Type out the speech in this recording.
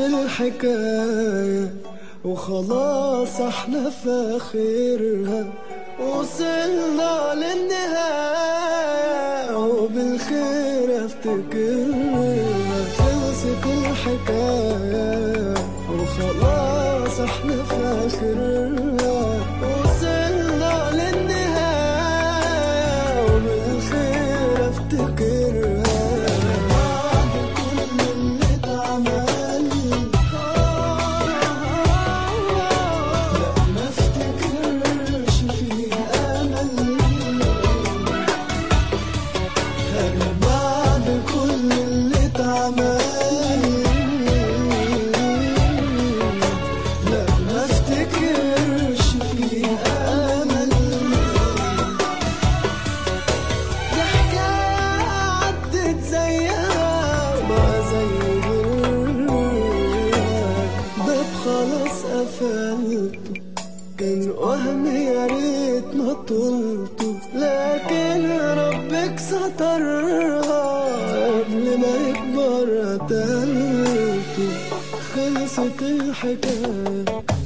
الحكاية وخلاص احنا في اخرها وصلنا للنهاية وبالخير افتكرها خلصت الحكاية وخلاص احنا في اخرها وصلنا للنهاية وبالخير افتكرها بعد كل اللي اتعمل لا ما افتكرش فيها امل انا بعد كل اللي اتعمل لا ما افتكرش فيها امل دي حكاية عدت زيها ما زي غيرها باب خلاص قفلته كان وهم يا ريت ما طولته لكن ربك سترها قبل ما يكبر قتلته خلصت الحكاية